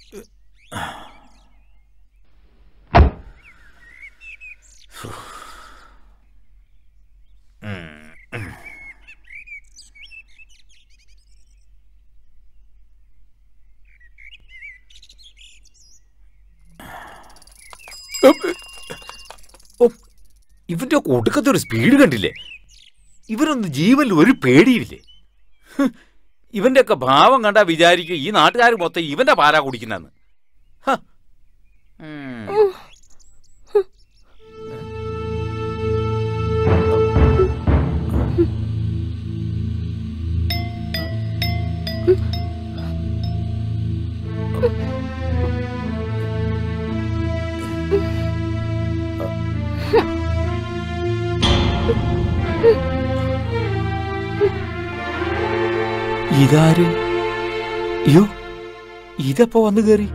ഓ, ഇവന്റെ ഒടുക്കത്തെ ഒരു സ്പീഡ് കണ്ടില്ലേ ഇവരൊന്നും ജീവനിൽ ഒരു പേടിയില്ലേ ഹ്, ഇവന്റെയൊക്കെ ഭാവം കണ്ടാ വിചാരിക്കും ഈ നാട്ടുകാർ മൊത്തം ഇവന്റെ പാലാ കുടിക്കുന്നെന്ന് ഹ. ഉം. ഇതാര് അയ്യോ ഇതെപ്പോ വന്നു കേറി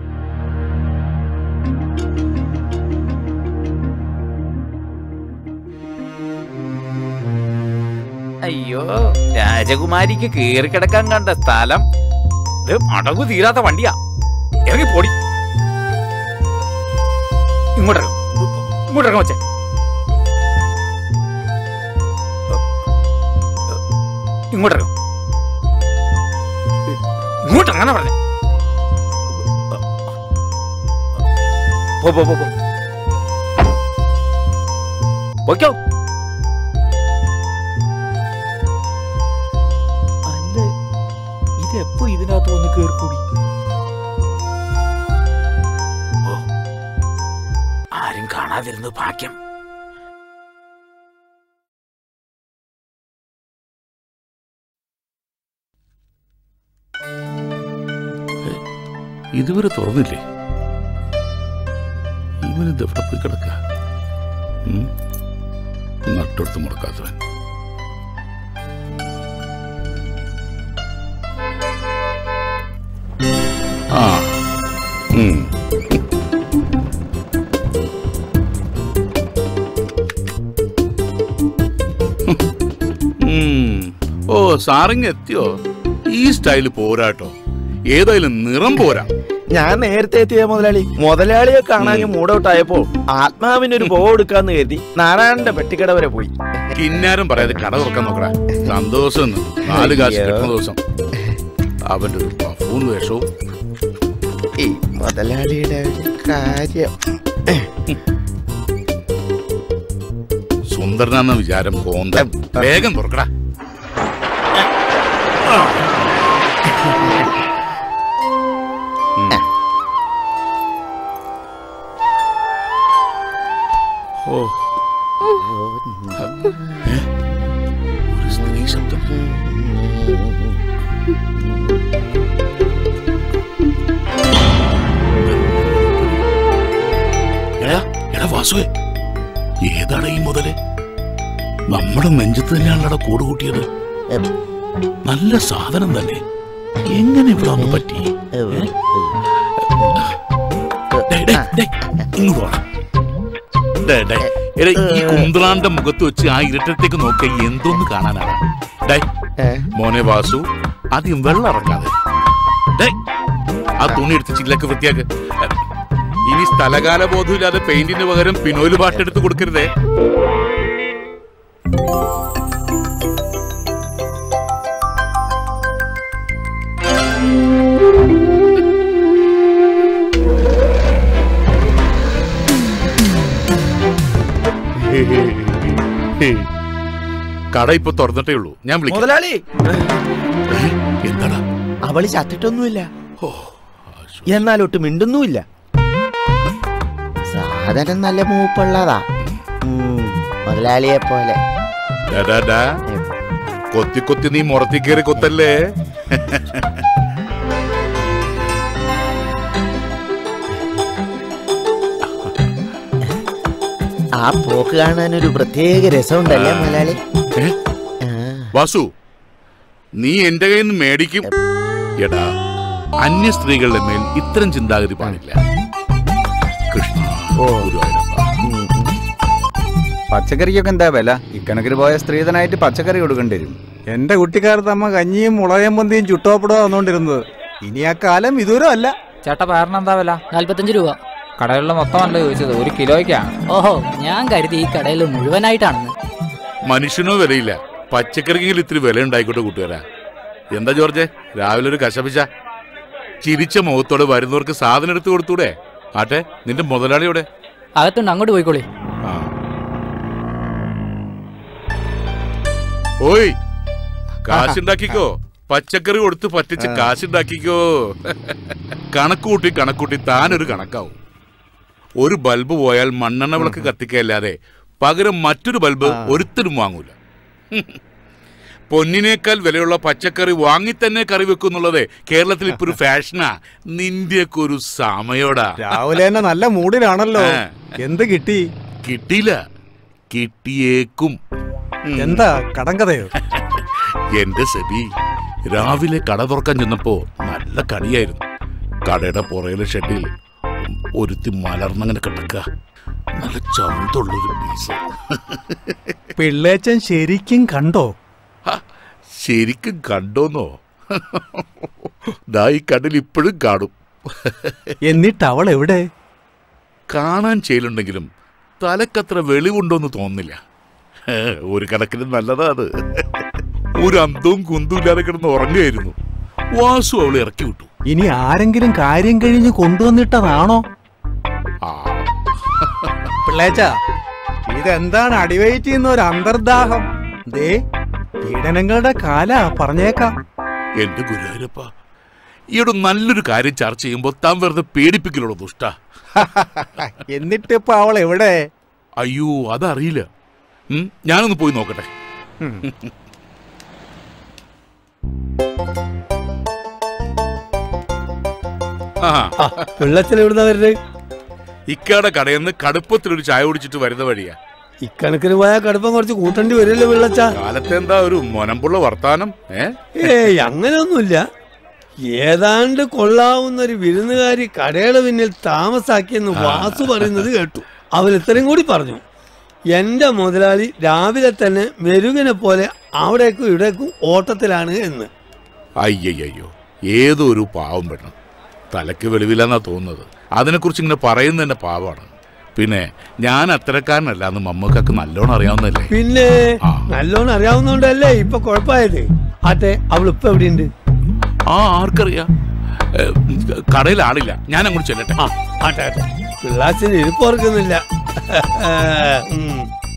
അയ്യോ രാജകുമാരിക്ക് കേറി കിടക്കാൻ കണ്ട സ്ഥലം ഇത് അടങ്ങു തീരാത്ത വണ്ടിയാ ഇറങ്ങി പോടി ഇങ്ങോട്ടിറങ്ങും ഇങ്ങോട്ടിറങ്ങാം വച്ചേ ഇങ്ങോട്ടിറങ്ങും ഇങ്ങോട്ട് അങ്ങനെ പറഞ്ഞേ പോ പോ പോ പോ പോയ്ക്കോ അല്ല ഇതെപ്പോ ഇതിനകത്ത് വന്ന് കേറിക്കൂടി ഓ ആരും കാണാതിരുന്നു ഭാഗ്യം ഇതുവരെ തുറന്നില്ലേ ഇവനിത് എവിടെ പോയി കിടക്ക നട്ടൊടുത്ത് മുടക്കാത്തവൻ ആ ഉം. ഉം. ഓ സാറിങ് എത്തിയോ ഈ സ്റ്റൈല് പോരാട്ടോ ഏതായാലും നിറം പോരാ ഞാൻ നേരത്തെ എത്തിയ മുതലാളി മുതലാളിയെ കാണാൻ മൂടൗട്ടായപ്പോ ആത്മാവിനൊരു പോ എടുക്കാന്ന് കരുതി നാരായണന്റെ പെട്ടിക്കട വരെ പോയി കിന്നാരം പറയാതെ കട തുറക്കാൻ നോക്കടാ സന്തോഷം എന്ന്. നാല് കാശ് അയ്യോ. കിട്ടുന്ന ദിവസം അവന്റെ ഒരു പഫൂൺ വേഷവും ഈ മുതലാളിയുടെ ഒരു കാര്യം സുന്ദരനാന്ന വിചാരം കോന്ത വേഗം തുറക്കടാ ഉം. ഓ ഏ? ഒരു സ്ത്രീ ശബ്ദം എടാ എടാ വാസുവേ ഏതാണ് ഈ മുതല് നമ്മുടെ നെഞ്ചത്ത് തന്നെയാണല്ലോ കൂട് കൂട്ടിയത് നല്ല സാധനം തന്നെ എങ്ങനെ ഇവിടെ ഒന്ന് പറ്റി ഡേയ്, ഡേയ്, ഡേയ്, ഇങ്ങോട്ട് വാ. ഡേയ്, ഡേയ്, എടാ, ഈ കുന്ത്രാന്റെ മുഖത്ത് വെച്ച് ആ ഇരുട്ടത്തേക്ക് നോക്കിയ എന്തോന്ന് കാണാനാണ് ഡേയ് മോനെ വാസു ആദ്യം വെള്ളം ഇറങ്ങാതെ ഡേയ്, ആ തുണി എടുത്ത് ചില്ലൊക്കെ വൃത്തിയാക്ക് ഇനി സ്ഥലകാല ബോധമില്ലാതെ പെയിന്റിന് പകരം പിനോയിൽ പാട്ടെടുത്ത് കൊടുക്കരുതേ കട ഇപ്പൊ തുറന്നിട്ടേ ഉള്ളൂ ഞാൻ വിളിക്കാം മുതലാളി ഏ, എന്താടാ അവള് ചത്തിട്ടൊന്നുമില്ല ഓ എന്നാലൊട്ട് മിണ്ടുന്നുമില്ല സാധനം നല്ല മൂപ്പുള്ളതാ ഉം, മുതലാളിയെ പോലെ ഡാ, ഡാ, ഡാ. കൊത്തി കൊത്തി നീ മുറത്തി കയറി കൊത്തല്ലേ ആ പോക്ക് കാണാൻ ഒരു പ്രത്യേക രസമുണ്ടല്ലേ മുതലാളി ഏ? ആ, വാസു നീ എന്റെ കയ്യിൽ നിന്ന് മേടിക്കും എടാ അന്യ സ്ത്രീകളുടെ മേൽ ഇത്തരം ചിന്താഗതി പാടില്ല കൃഷ്ണ ഓ. ഗുരുവായൂരപ്പ. ഉം, ഉം. പച്ചക്കറിക്കൊക്കെ എന്താ വില ഇക്കണക്കിന് പോയ സ്ത്രീധനായിട്ട് പച്ചക്കറി കൊടുക്കേണ്ടി വരും എന്റെ കുട്ടിക്കാലത്ത് അമ്മ കഞ്ഞിയും മുളകം പൊന്തിയും ചുട്ടോപ്പടോ വന്നോണ്ടിരുന്നത് ഇനി ആ കാലം വിദൂരം അല്ല ചേട്ടാ പയറിന് എന്താ വില നാല്പത്തഞ്ച് രൂപ കടകളിൽ മൊത്തമല്ല ചോദിച്ചത് ഒരു കിലോയ്ക്കാ ഓഹോ ഞാൻ കരുതി ഈ കടയിൽ മുഴുവനായിട്ടാണെന്ന് മനുഷ്യനോ വിലയില്ല പച്ചക്കറിക്കെങ്കിലും ഇത്തിരി വില ഉണ്ടായിക്കോട്ടെ കൂട്ടുകാരാ എന്താ ജോർജെ രാവിലെ ഒരു കശപിച്ച ചിരിച്ച മുഖത്തോടെ വരുന്നവർക്ക് സാധനം എടുത്തു കൊടുത്തൂടെ ആട്ടെ നിന്റെ മുതലാളിയോടെ അകത്തുണ്ട് അങ്ങോട്ട് പോയിക്കോളി ആ. ഓയ് കാശുണ്ടാക്കിക്കോ പച്ചക്കറി കൊടുത്ത് പറ്റിച്ച് കാശുണ്ടാക്കിക്കോ കണക്കൂട്ടി കണക്കൂട്ടി താനൊരു കണക്കാവും ഒരു ബൾബ് പോയാൽ മണ്ണെണ്ണ വിളക്ക് കത്തിക്കല്ലാതെ പകരം മറ്റൊരു ബൾബ് ഒരുത്തരും വാങ്ങൂല പൊന്നിനേക്കാൾ വിലയുള്ള പച്ചക്കറി വാങ്ങി തന്നെ കറി വെക്കുന്നുള്ളത് കേരളത്തിൽ ഇപ്പൊ ഒരു ഫാഷനാ നിന്റെയൊക്കെ ഒരു സമയോടാ രാവിലെ തന്നെ നല്ല മൂഡിലാണല്ലോ ആ. എന്ത് കിട്ടി കിട്ടിയില്ല കിട്ടിയേക്കും എന്താ കടങ്കഥയോ എന്റെ സെബി രാവിലെ കട തുറക്കാൻ ചെന്നപ്പോ നല്ല കടിയായിരുന്നു കടയുടെ പുറയിലെ ഷെഡിൽ ഒരുത്തി മലർന്നങ്ങനെ കിടക്ക നല്ല ചന്തുള്ളൊരു പീസ് പിള്ളേച്ചൻ ശരിക്കും കണ്ടോ ഹ, ശരിക്കും കണ്ടോന്നോ ദാ ഈ കണ്ണിൽ ഇപ്പോഴും കാണും എന്നിട്ട് അവൾ എവിടെ കാണാൻ ചെയ്യലുണ്ടെങ്കിലും തലക്കത്ര വെളിവുണ്ടോന്ന് തോന്നുന്നില്ല ഹേ, ഒരു കണക്കിന് നല്ലതാ അത് ഒരു അന്തവും കുന്തും ഇല്ലാതെ കിടന്ന് ഉറങ്ങുകയായിരുന്നു വാസു അവളെ ഇറക്കി വിട്ടു ഇനി ആരെങ്കിലും കാര്യം കഴിഞ്ഞ് കൊണ്ടുവന്നിട്ടതാണോ ആ പിള്ളേച്ച ഇതെന്താണ് അടിവയറ്റ് ചെയ്യുന്ന ഒരു അന്തർദാഹം ദേ പീഡനങ്ങളുടെ കാല പറഞ്ഞേക്കാം എന്റെ ഗുരുവായൂരപ്പ ഈയൊരു നല്ലൊരു കാര്യം ചർച്ച ചെയ്യുമ്പോൾ താൻ വെറുതെ പേടിപ്പിക്കലുള്ളൂ ദുഷ്ട എന്നിട്ടിപ്പോ അവൾ എവിടെ അയ്യോ അതറിയില്ല ഉം, ഞാനൊന്ന് പോയി നോക്കട്ടെ ആ വെള്ളത്തിൽ എവിടുന്ന വരുന്നത് ഇക്കയുടെ കടയിൽ നിന്ന് കടുപ്പത്തിലൊരു ചായ കുടിച്ചിട്ട് വരുന്ന വഴിയാ ഇക്കണക്കിന് പോയാൽ കടുപ്പം കുറച്ച് കൂട്ടേണ്ടി വരില്ലേ വെള്ളച്ച കാലത്തെ എന്താ ഒരു മൊനമ്പുള്ള വർത്താനം ഏ ഏയ് അങ്ങനെയൊന്നുമില്ല ഏതാണ്ട് കൊള്ളാവുന്ന ഒരു വിരുന്നുകാരി കടയുടെ പിന്നിൽ താമസാക്കിയെന്ന് വാസു പറയുന്നത് കേട്ടു അവൻ ഇത്രയും കൂടി പറഞ്ഞു എന്റെ മുതലാളി രാവിലെ തന്നെ മെരുകനെ പോലെ അവിടേക്കും ഇവിടേക്കും ഓട്ടത്തിലാണ് എന്ന് അയ്യയ്യോ ഏതോ ഒരു പാവം പെണ്ണ് തലയ്ക്ക് വെളിവില്ലെന്നാ തോന്നുന്നത് അതിനെക്കുറിച്ച് ഇങ്ങനെ പറയുന്നത് തന്നെ പാവമാണ് പിന്നെ ഞാൻ അത്തരക്കാരനല്ല എന്ന് മമ്മക്കൊക്കെ നല്ലോണം അറിയാവുന്നതല്ലേ പിന്നെ ആ. നല്ലോണം അറിയാവുന്നോണ്ടല്ലേ ഇപ്പൊ കുഴപ്പമായത് ആട്ടെ അവൾ ഇപ്പൊ എവിടെയുണ്ട് ആ ആർക്കറിയാം ഏ, കടയിൽ ആളില്ല ഞാൻ അങ്ങോട്ട് ചെല്ലട്ടെ ആ ആട്ടെ ആട്ടെ പിള്ളാച്ചിന് ഇരിപ്പ് ഓർക്കുന്നില്ല ഉം.